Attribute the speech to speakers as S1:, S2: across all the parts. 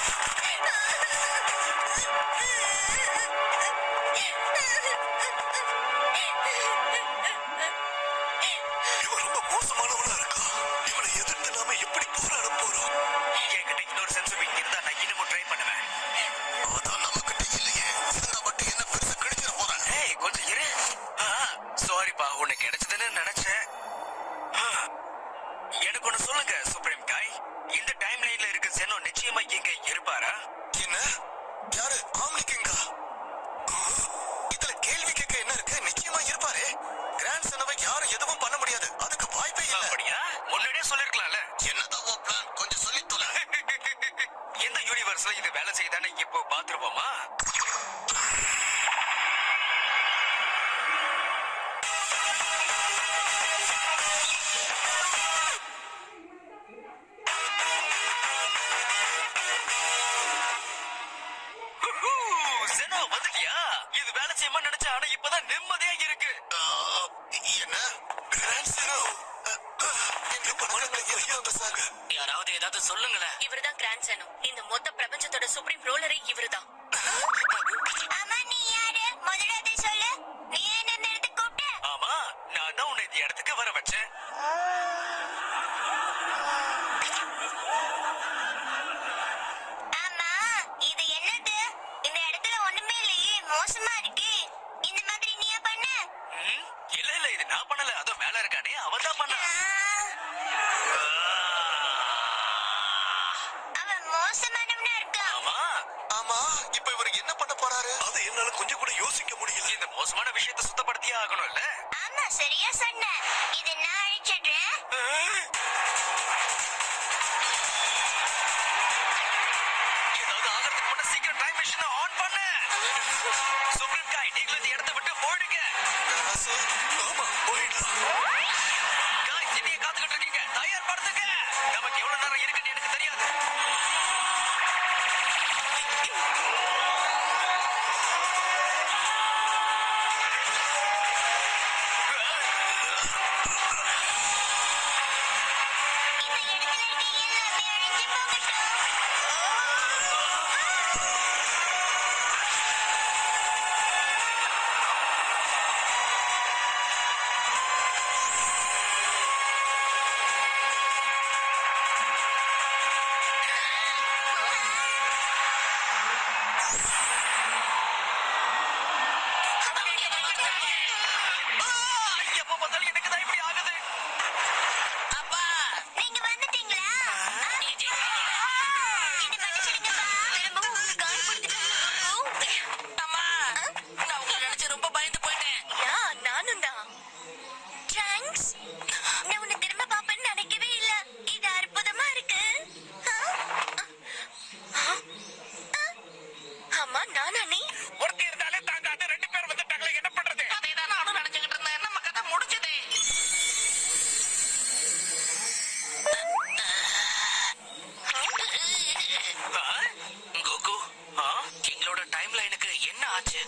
S1: இவன் ரொம்ப மோசமானவனா இருக்கா இவனை எதிர்த்து நாம எப்படி போராட போறோம்
S2: என்கிட்ட இன்னொரு சென்சர் இருந்தா நான் இன்னமும் ட்ரை பண்ணுவேன்
S1: அதான் நம்ம கிட்ட இல்லையே இருந்தா மட்டும் என்ன பெருசா கிடைச்சிட போறாங்க
S2: ஏய் கொஞ்சம் இரு சாரிப்பா உனக்கு கிடைச்சதுன்னு நினைச்சேன் ஆ, எனக்கு ஒண்ணு சொல்லுங்க சுப்ரீம் காய் இந்த டைம் லைன்ல இருக்க செனோ நிச்சயமா இங்க இருப்பாரா
S1: என்ன யாரு ஆம்னிக்கிங்கா இதுல கேள்வி கேட்க என்ன இருக்கு நிச்சயமா இருப்பாரே கிராண்ட் சனவை யாரும் எதுவும் பண்ண முடியாது அதுக்கு வாய்ப்பே இல்ல
S2: அப்படியா முன்னாடியே சொல்லிருக்கலாம்ல
S1: என்னதான் உன் பிளான் கொஞ்சம் சொல்லி தொலை
S2: எந்த யூனிவர்ஸ்ல இது வேலை செய்யுதான்னு இப்போ பாத்துருவோமா ஹூ, ஜெனோ வந்துட்டியா இது வேலை செய்யுமா நினைச்சேன் ஆனா இப்பதான் நிம்மதியா இருக்கு
S1: ஆ, என்ன கிராண்ட் சனோ எங்க பணங்களை எல்லாம் பேசாங்க
S2: யாராவது ஏதாவது சொல்லுங்களேன்
S3: இவர்தான் கிராண்ட் சனு இந்த மொத்த பிரபஞ்சத்தோட சுப்ரீம் ரோலரே இவர்தான்
S4: அம்மா நீ யாரு முதல்ல அதை சொல்லு நீ என்ன இந்த இடத்துக்கு கூப்பிட்ட
S2: ஆமா நான் தான் உன்னை இந்த இடத்துக்கு வர வச்சேன்
S4: ஆமா இது என்னது இந்த இடத்துல ஒண்ணுமே இல்லையே மோசமா இருக்கு இந்த மாதிரி நீயா பண்ண
S2: ம், இல்ல இல்ல இது நான் பண்ணல அதோ மேல இருக்கானே அவன் தான் பண்ணா
S4: ஆ, அவன் மோசமானவனா இருக்கான்
S2: ஆமா
S1: ஆமா இப்ப இவர் என்ன பண்ண போறாரு அது என்னால கொஞ்சம் கூட யோசிக்க முடியல
S2: இந்த மோசமான விஷயத்தை சுத்தப்படுத்தியே ஆகணும்ல
S4: ஆமா சரியா சொன்ன இதை நான் அழிச்சிடுறேன்
S2: ஏதாவது ஆகிறதுக்கு முன்ன சீக்கிரம் டைம் மிஷினை ஆன் பண்ணு சுப்ரீம் காய் நீங்களும் இந்த இடத்தை விட்டு போயிடுங்க
S1: ராசு, ஆமா போயிடலாம்
S2: காய் என்னைய காத்துக்கிட்டு இருக்கீங்க தயார் படுத்துங்க நமக்கு எவ்வளவு நேரம் இருக்குன்னு எனக்கு தெரியாது
S4: இந்த இடத்துல இருக்க எல்லாமே அழிஞ்சு போகட்டும்
S2: ஆ, எப்ப பார்த்தாலும் எனக்கு தான் இப்படி ஆகுது
S4: நீங்க வந்துட்டீங்களா என்ன மன்னிச்சிடுங்கப்பா திரும்பவும் உங்க கால்
S3: யா நானும் தான்
S4: ட்ரங்க்ஸ் நான் உன்னை திரும்ப பாப்பேன்னு நினைக்கவே இல்ல இது அற்புதமா இருக்கு ஆ?
S3: ஆமா நானா நீ
S2: ஒருத்தி இருந்தாலே தாங்காது ரெண்டு பேர் வந்துட்டாங்களே என்ன பண்றது
S5: அதேதான் நானும் நினைச்சுக்கிட்டு இருந்தேன் நம்ம கதை முடிஞ்சதே
S2: ஆ? கோகு ஆ? எங்களோட டைம் லைனுக்கு என்ன ஆச்சு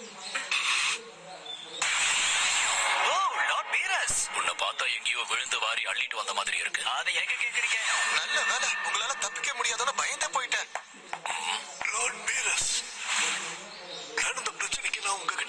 S2: ஓ லார்ட் பீரஸ்
S6: உன்னை பார்த்தா எங்கேயோ விழுந்து வாரி அள்ளிட்டு வந்த மாதிரி இருக்கு
S2: அதை எங்க கேக்குறீங்க
S1: நல்ல வேலை உங்களால தப்பிக்க முடியாதுன்னு பயந்தே போயிட்டேன் லார்ட் பீரஸ் நடந்த பிரச்சனைக்கு நான் உங்ககிட்ட